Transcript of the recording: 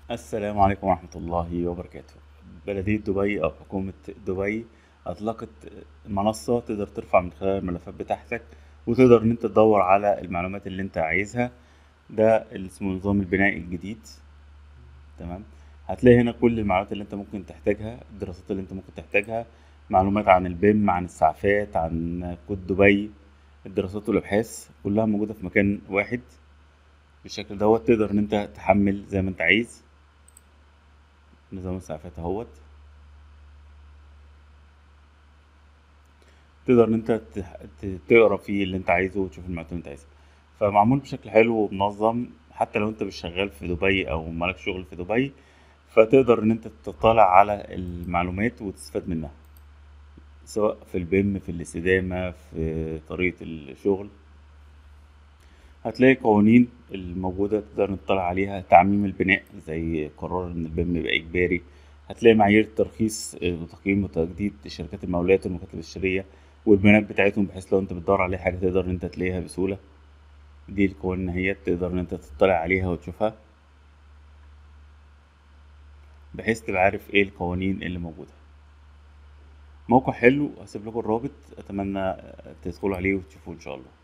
السلام عليكم ورحمة الله وبركاته بلدية دبي أو حكومة دبي أطلقت منصة تقدر ترفع من خلالها الملفات بتاعتك وتقدر إن أنت تدور على المعلومات اللي أنت عايزها ده اللي اسمه نظام البناء الجديد تمام هتلاقي هنا كل المعلومات اللي أنت ممكن تحتاجها الدراسات اللي أنت ممكن تحتاجها معلومات عن البيم عن السعفات عن كود دبي الدراسات والأبحاث كلها موجودة في مكان واحد بالشكل دوت تقدر إن أنت تحمل زي ما أنت عايز نظام السقفات اهوت تقدر ان انت تح- ت- تقرا فيه اللي انت عايزه وتشوف المعلومات اللي انت عايزها فمعمول بشكل حلو ومنظم حتى لو انت مش شغال في دبي او مالك شغل في دبي فتقدر ان انت تطلع على المعلومات وتستفاد منها سواء في البيم في الاستدامة في طريقة الشغل هتلاقي قوانين الموجودة تقدر نطلع عليها تعميم البناء زي قرار إن البيم يبقى إجباري هتلاقي معايير ترخيص آه، وتقييم وتجديد شركات المقاولات والمكاتب البشرية والبيانات بتاعتهم بحيث لو أنت بتدور عليه حاجة تقدر إن أنت تلاقيها بسهولة دي القوانين هي تقدر إن أنت تطلع عليها وتشوفها بحيث تبقى عارف إيه القوانين اللي موجودة موقع حلو هسيب لكم الرابط أتمنى آه، تدخلوا عليه وتشوفوه إن شاء الله